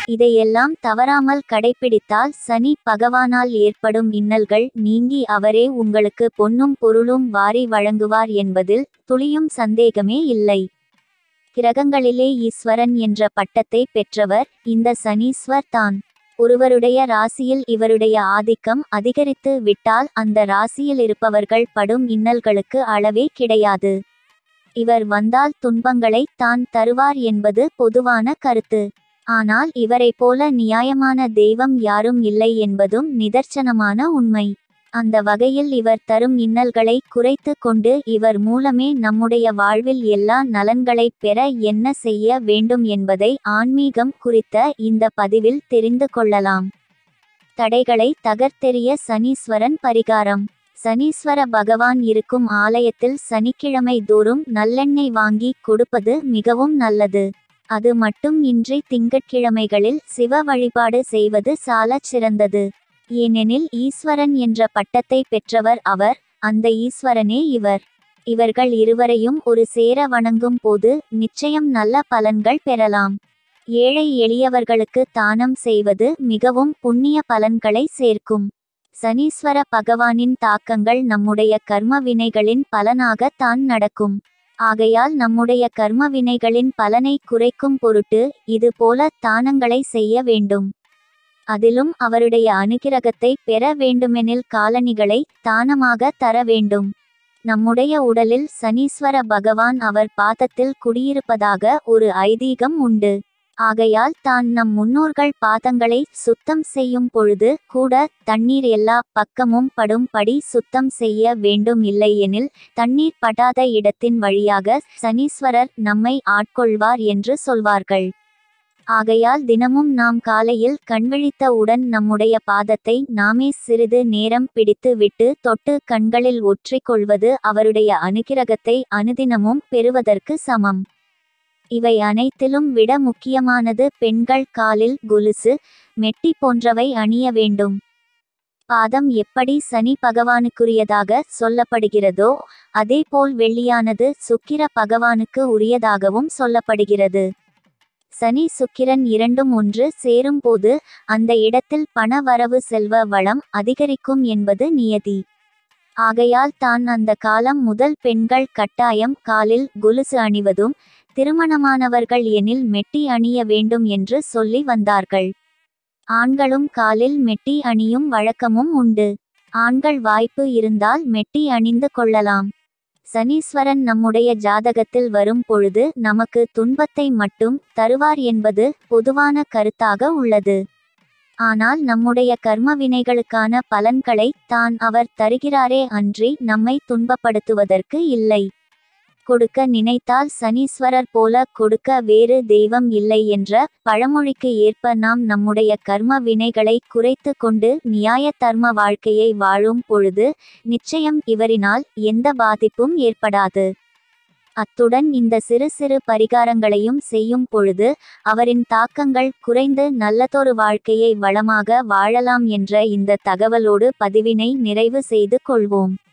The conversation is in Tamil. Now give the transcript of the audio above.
இதையெல்லாம் தவறாமல் கடைப்பிடித்தால் சனி பகவானால் ஏற்படும் இன்னல்கள் நீங்கி அவரே உங்களுக்கு பொன்னும் பொருளும் வாரி வழங்குவார் என்பதில் துளியும் சந்தேகமே இல்லை கிரகங்களிலே ஈஸ்வரன் என்ற பட்டத்தை பெற்றவர் இந்த சனீஸ்வர் தான் ஒருவருடைய ராசியில் இவருடைய ஆதிக்கம் அதிகரித்து விட்டால் அந்த ராசியில் இருப்பவர்கள் படும் இன்னல்களுக்கு அளவே கிடையாது இவர் வந்தால் துன்பங்களை தான் தருவார் என்பது பொதுவான கருத்து ஆனால் இவரைப் போல நியாயமான தெய்வம் யாரும் இல்லை என்பதும் நிதர்சனமான உண்மை அந்த வகையில் இவர் தரும் இன்னல்களை குறைத்து கொண்டு இவர் மூலமே நம்முடைய வாழ்வில் எல்லா நலன்களை பெற என்ன செய்ய வேண்டும் என்பதை ஆன்மீகம் குறித்த இந்த பதிவில் தெரிந்து கொள்ளலாம் தடைகளை தகர்த்தெறிய சனீஸ்வரன் பரிகாரம் சனீஸ்வர பகவான் இருக்கும் ஆலயத்தில் சனிக்கிழமை தோறும் நல்லெண்ணெய் வாங்கி கொடுப்பது மிகவும் நல்லது அது மட்டும் இன்றி திங்கட்கிழமைகளில் சிவ வழிபாடு செய்வது சாலச் சிறந்தது ஏனெனில் ஈஸ்வரன் என்ற பட்டத்தை பெற்றவர் அவர் அந்த ஈஸ்வரனே இவர் இவர்கள் இருவரையும் ஒரு சேர வணங்கும் போது நிச்சயம் நல்ல பலன்கள் பெறலாம் ஏழை எளியவர்களுக்கு தானம் செய்வது மிகவும் புண்ணிய பலன்களை சேர்க்கும் சனீஸ்வர பகவானின் தாக்கங்கள் நம்முடைய கர்ம வினைகளின் பலனாக தான் நடக்கும் ஆகையால் நம்முடைய கர்ம வினைகளின் பலனை குறைக்கும் பொருட்டு இது போல தானங்களை செய்ய வேண்டும் அதிலும் அவருடைய அனுகிரகத்தை பெற வேண்டுமெனில் காலணிகளை தானமாக தர வேண்டும் நம்முடைய உடலில் சனீஸ்வர பகவான் அவர் பாதத்தில் குடியிருப்பதாக ஒரு ஐதீகம் உண்டு ஆகையால் தான் நம் முன்னோர்கள் பாதங்களை சுத்தம் செய்யும் பொழுது கூட தண்ணீர் எல்லா பக்கமும் படும்படி சுத்தம் செய்ய வேண்டும் இல்லையெனில் தண்ணீர் படாத இடத்தின் வழியாக சனீஸ்வரர் நம்மை ஆட்கொள்வார் என்று சொல்வார்கள் ஆகையால் தினமும் நாம் காலையில் கண்விழித்தவுடன் நம்முடைய பாதத்தை நாமே சிறிது நேரம் பிடித்து விட்டு தொட்டு கண்களில் ஒற்றிக் கொள்வது அவருடைய அனுகிரகத்தை அனுதினமும் பெறுவதற்கு சமம் இவை அனைத்திலும் விட முக்கியமானது பெண்கள் காலில் கொலுசு மெட்டி போன்றவை அணிய வேண்டும் பாதம் எப்படி சனி பகவானுக்குரியதாக சொல்லப்படுகிறதோ அதேபோல் வெள்ளியானது சுக்கிர பகவானுக்கு உரியதாகவும் சொல்லப்படுகிறது சனி சுக்கிரன் இரண்டும் ஒன்று சேரும்போது அந்த இடத்தில் பண வரவு செல்வ வளம் அதிகரிக்கும் என்பது நியதி ஆகையால் தான் அந்த காலம் முதல் பெண்கள் கட்டாயம் காலில் கொலுசு அணிவதும் திருமணமானவர்கள் எனில் மெட்டி அணிய வேண்டும் என்று சொல்லி வந்தார்கள் ஆண்களும் காலில் மெட்டி அணியும் வழக்கமும் உண்டு ஆண்கள் வாய்ப்பு இருந்தால் மெட்டி அணிந்து கொள்ளலாம் சனீஸ்வரன் நம்முடைய ஜாதகத்தில் வரும் பொழுது நமக்கு துன்பத்தை மட்டும் தருவார் என்பது பொதுவான கருத்தாக உள்ளது ஆனால் நம்முடைய கர்ம வினைகளுக்கான பலன்களை தான் அவர் தருகிறாரே அன்றி நம்மை துன்பப்படுத்துவதற்கு இல்லை கொடுக்க நினைத்தால் சனீஸ்வரர் போல கொடுக்க வேறு தெய்வம் இல்லை என்ற பழமொழிக்கு ஏற்ப நாம் நம்முடைய கர்ம வினைகளை குறைத்து கொண்டு நியாய தர்ம வாழ்க்கையை வாழும் பொழுது நிச்சயம் இவரினால் எந்த பாதிப்பும் ஏற்படாது அத்துடன் இந்த சிறு சிறு பரிகாரங்களையும் செய்யும் பொழுது அவரின் தாக்கங்கள் குறைந்து நல்லதொரு வாழ்க்கையை வளமாக வாழலாம் என்ற இந்த தகவலோடு பதிவினை நிறைவு செய்து கொள்வோம்